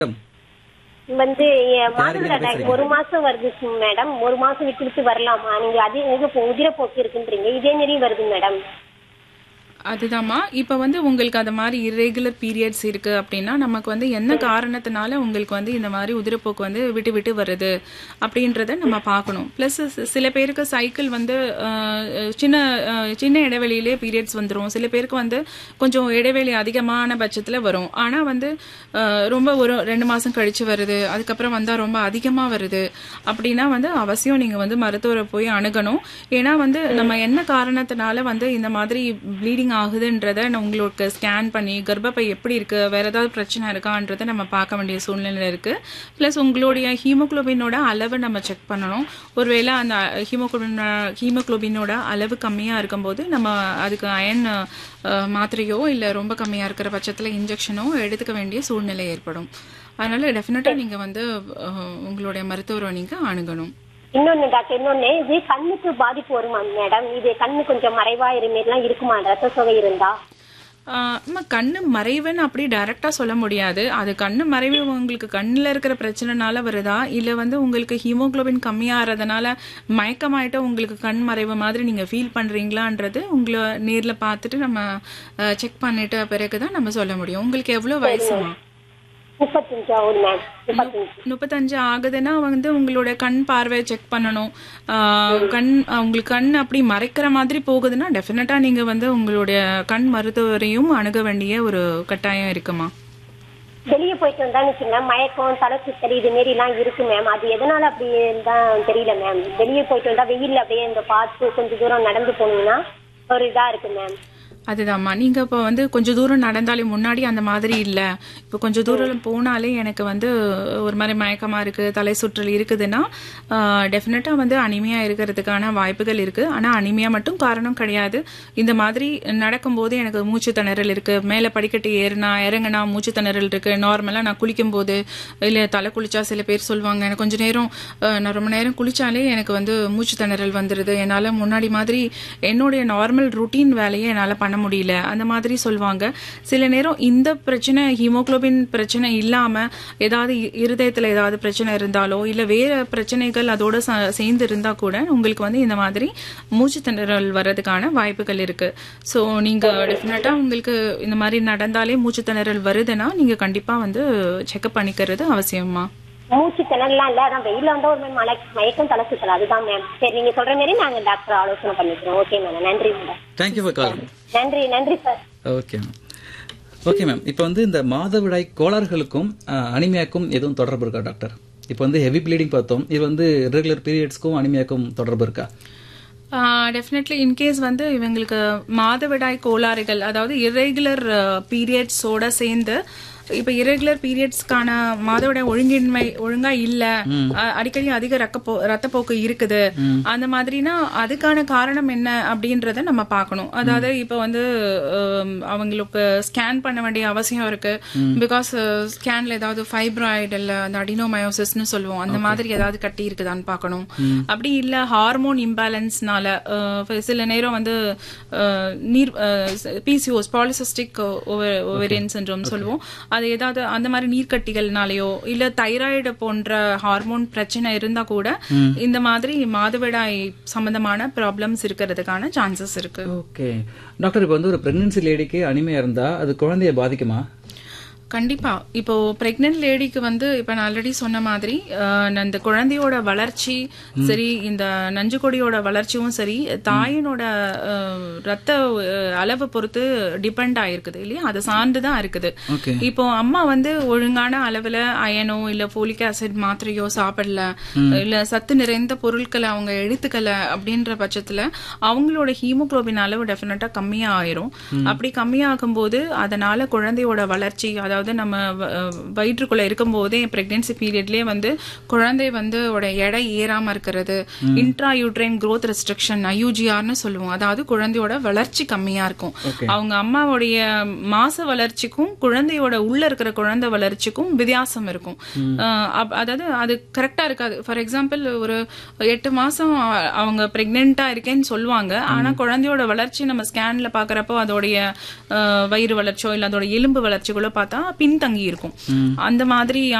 வந்து என் மாதவிடாய் ஒரு மாசம் வருது மேடம் ஒரு மாசம் விட்டு விட்டு வரலாமா நீங்க அதே இது உதிரப்போக்கு இருக்குன்றீங்க இதே மாரி வருது மேடம் அதுதாம்மா இப்போ வந்து உங்களுக்கு அது மாதிரி irregular பீரியட்ஸ் இருக்கு அப்படின்னா நமக்கு வந்து என்ன காரணத்தினால உங்களுக்கு வந்து இந்த மாதிரி உதிரப்போக்கு வந்து விட்டு விட்டு வருது அப்படின்றத நம்ம பார்க்கணும் ப்ளஸ் சில பேருக்கு சைக்கிள் வந்து அஹ், சின்ன அஹ், சின்ன இடைவெளியிலே பீரியட்ஸ் வந்துடும் சில பேருக்கு வந்து கொஞ்சம் இடைவெளி அதிகமான பட்சத்தில் வரும் ஆனால் வந்து அஹ், ரொம்ப ஒரு ரெண்டு மாதம் கழிச்சு வருது அதுக்கப்புறம் வந்தால் ரொம்ப அதிகமாக வருது அப்படின்னா வந்து அவசியம் நீங்கள் வந்து மருத்துவரை போய் அணுகணும் ஏன்னா வந்து நம்ம என்ன காரணத்தினால வந்து இந்த மாதிரி ப்ளீடிங் ஆகுதுன்றத நான் உங்களுக்கு ஸ்கேன் பண்ணி கர்ப்பப்பை எப்படி இருக்கு வேற ஏதாவது பிரச்சனை இருக்கான்றதை நம்ம பார்க்க வேண்டிய சூழ்நிலை இருக்கு ப்ளஸ் உங்களுடைய ஹீமோகுளோபினோட அளவை நம்ம செக் பண்ணணும் ஒருவேளை அந்த ஹீமோகுளோபின் ஹீமோகுளோபினோட அளவு கம்மியா இருக்கும்போது நம்ம அதுக்கு அயன் மாத்திரையோ இல்லை ரொம்ப கம்மியா இருக்கிற பட்சத்தில் இன்ஜெக்ஷனோ எடுத்துக்க வேண்டிய சூழ்நிலை ஏற்படும் அதனால டெஃபினட்டா நீங்க வந்து அஹ், உங்களுடைய மருத்துவரை நீங்க அணுகணும் இன்னொன்னு டாக்டர் இன்னொன்னு இது கண்ணுக்கு பாதிப்பு வருமா மேடம் இது கண்ணு கொஞ்சம் மறைவா இருமேலாம் இருக்குமா ரத்த சோகை இருந்தா ஆஹ் அம்மா, கண்ணு மறைவுன்னு அப்படி டைரக்டா சொல்ல முடியாது அது கண்ணு மறைவு உங்களுக்கு கண்ணுல இருக்கிற பிரச்சனைனால வருதா இல்ல வந்து உங்களுக்கு ஹீமோகுளோபின் கம்மியாகிறதுனால மயக்கமாயிட்ட உங்களுக்கு கண் மறைவு மாதிரி நீங்க ஃபீல் பண்றீங்களான்றது உங்களை நேர்ல பார்த்துட்டு நம்ம செக் பண்ணிட்ட பிறகுதான் நம்ம சொல்ல முடியும் உங்களுக்கு எவ்வளவு வயசுமா முப்பத்தஞ்சு ஆகுது மேம் முப்பத்தஞ்சு முப்பத்தஞ்சு ஆகுதுன்னா வந்து உங்களோட கண் பார்வை செக் பண்ணணும் ஆஹ் கண் ஆஹ் உங்களுக்கு கண் அப்படி மறைக்கிற மாதிரி போகுதுன்னா டெஃபினட்டா நீங்க வந்து உங்களுடைய கண் மருத்துவரையும் அணுக வேண்டிய ஒரு கட்டாயம் இருக்குமா வெளியே போயிட்டு வந்தா வச்சுங்களேன் மயக்கம் தலை சுத்தல் இது மாரி எல்லாம் இருக்கு மேம் அது எதனால அப்படி தான் தெரியல மேம் வெளியே போயிட்டு வந்தா வெயில்ல அப்படியே இந்த பார்த்து கொஞ்சம் தூரம் நடந்து போனீங்கன்னா ஒரு இதா இருக்கு மேம் அதுதாம்மா நீங்க இப்போ வந்து கொஞ்சம் தூரம் நடந்தாலே முன்னாடி அந்த மாதிரி இல்ல இப்போ கொஞ்சம் தூரம் போனாலே எனக்கு வந்து ஒரு மாதிரி மயக்கமா இருக்கு தலை சுற்றல் இருக்குதுன்னா டெஃபினட்டா வந்து அனிமையா இருக்கிறதுக்கான வாய்ப்புகள் இருக்கு ஆனா அனிமையா மட்டும் காரணம் கிடையாது இந்த மாதிரி நடக்கும்போது எனக்கு மூச்சு திணறல் இருக்கு மேல படிக்கட்டு ஏறினா இறங்குனா மூச்சு திணறல் இருக்கு நார்மலா நான் குளிக்கும் போது இல்ல தலை குளிச்சா சில பேர் சொல்லுவாங்க எனக்கு கொஞ்ச நேரம் அஹ், நான் ரொம்ப நேரம் குளிச்சாலே எனக்கு வந்து மூச்சு திணறல் வந்துருது என்னால முன்னாடி மாதிரி என்னுடைய நார்மல் ருட்டீன் வேலையை என்னால பண்ண முடியல அந்த மாதிரி சொல்லுவாங்க சில நேரம் இந்த பிரச்சனை ஹீமோகுளோபின் பிரச்சனை இல்லாம ஏதாவது இ- இருதயத்துல ஏதாவது பிரச்சனை இருந்தாலோ இல்ல வேற பிரச்சனைகள் அதோட ச- சேர்ந்து இருந்தா கூட உங்களுக்கு வந்து இந்த மாதிரி மூச்சு திணறல் வர்றதுக்கான வாய்ப்புகள் இருக்கு ஸோ நீங்க டெஃபினட்டா உங்களுக்கு இந்த மாதிரி நடந்தாலே மூச்சு திணறல் வருதுன்னா நீங்க கண்டிப்பா வந்து செக்அப் பண்ணிக்கிறது அவசியமா மூச்சு திணறலாம் இல்ல அதான் வெயில்ல வந்தா ஒரு மாதிரி மலை மயக்கம் தலை சுத்தல் அதுதான் மேம் சரி நீங்க சொல்ற மாதிரி நாங்க டாக்டர் ஆலோசனை பண்ணிக்கிறோம் ஓகே மேடம் நன்றி மேடம் தேங்க்யூ ஃபார் காலிங் நன்றி நன்றி sir okay ma'am okay ma'am இப்போ வந்து இந்த மாதவிடாய் கோளாறுகளுக்கும் அஹ், அனிமியாக்கும் எதுவும் தொடர்பு இருக்கா டாக்டர் இப்போ வந்து ஹெவி ப்ளீடிங் பார்த்தோம் இது வந்து ரெகுலர் பீரியட்ஸ்க்கும் அனிமியாக்கும் தொடர்பு இருக்கா டெஃபினெட்லி இன்கேஸ் வந்து இவங்களுக்கு மாதவிடாய் கோளாறுகள் அதாவது இரெகுலர் பீரியட்ஸோட சேர்ந்து இப்ப இரெகுலர் பீரியட்ஸ்க்கான மாதவிடாய் ஒழுங்கின்மை ஒழுங்கா இல்ல அஹ், அடிக்கடி அதிக ரக்கப்போ ரத்தப்போக்கு இருக்குது அந்த மாதிரினா அதுக்கான காரணம் என்ன அப்படின்றத நம்ம பார்க்கணும் அதாவது இப்ப வந்து அஹ், அவங்களுக்கு ஸ்கேன் பண்ண வேண்டிய அவசியம் இருக்கு பிகாஸ் ஸ்கேன்ல ஏதாவது ஃபைப்ராய்டு இல்ல அந்த அடினோமயோசிஸ்னு சொல்லுவோம் அந்த மாதிரி ஏதாவது கட்டி இருக்குதான்னு பார்க்கணும் அப்படி இல்ல ஹார்மோன் இம்பேலன்ஸ்னால சில நேரம் வந்து அஹ், நீர் பிசிஓஸ் பாலிசிஸ்டிக் ஓவரியன் சின்ரோம் சொல்லுவோம் அது ஏதாவது அந்த மாதிரி நீர்க்கட்டிகள்னாலயோ இல்ல தைராய்டு போன்ற ஹார்மோன் பிரச்சனை இருந்தா கூட இந்த மாதிரி மாதவிடாய் சம்பந்தமான ப்ராப்ளம்ஸ் இருக்கிறதுக்கான சான்சஸ் இருக்கு ஓகே டாக்டர் இப்போ வந்து ஒரு பிரெக்னன்சி லேடிக்கு அனிமையா இருந்தா அது குழந்தைய பாதிக்குமா கண்டிப்பா இப்போ பிரெக்னென்ட் லேடிக்கு வந்து இப்ப நான் ஆல்ரெடி சொன்ன மாதிரி அஹ், அந்த குழந்தையோட வளர்ச்சி சரி இந்த நஞ்சுக்கொடியோட வளர்ச்சியும் சரி தாயினோட அஹ், ரத்த அஹ், அளவை பொறுத்து டிபெண்ட் ஆயிருக்குது இல்லையா அதை சார்ந்து தான் இருக்குது ஓகே இப்போ அம்மா வந்து ஒழுங்கான அளவுல அயனோ இல்ல போலிக் ஆசிட் மாத்திரையோ சாப்பிடல இல்ல சத்து நிறைந்த பொருட்களை அவங்க எடுத்துக்கல அப்படின்ற பட்சத்துல அவங்களோட ஹீமோகுளோபின் அளவு டெஃபினட்டா கம்மியா ஆயிரும் அப்படி கம்மியாகும் போது அதனால குழந்தையோட வளர்ச்சி அதாவது நம்ம வ- வயிற்றுக்குள்ள இருக்கும் போதே பிரெக்னன்சி பீரியட்லயே வந்து குழந்தை வந்து ஓட எடை ஏறாம இருக்கிறது இன்ட்ரா யூட்ரைன் growth ரெஸ்ட்ரிக்ஷன் ஐயூஜிஆர்னு சொல்லுவோம் அதாவது குழந்தையோட வளர்ச்சி கம்மியா இருக்கும் அவங்க அம்மாவுடைய மாச வளர்ச்சிக்கும் குழந்தையோட உள்ள இருக்கிற குழந்தை வளர்ச்சிக்கும் வித்தியாசம் இருக்கும் அஹ் அப்- அதாவது அது கரெக்டா இருக்காது ஃபார் எக்ஸாம்பிள் ஒரு எட்டு மாசம் அ- அவங்க பிரெக்னெண்டா இருக்கேன்னு சொல்லுவாங்க ஆனா குழந்தையோட வளர்ச்சி நம்ம ஸ்கேன்ல பாக்குறப்போ அதோடைய அஹ், வயிறு வளர்ச்சியோ இல்ல அதோட எலும்பு வளர்ச்சிகளோ பார்த்தா பின்தங்கி இருக்கும் அந்த மாதிரி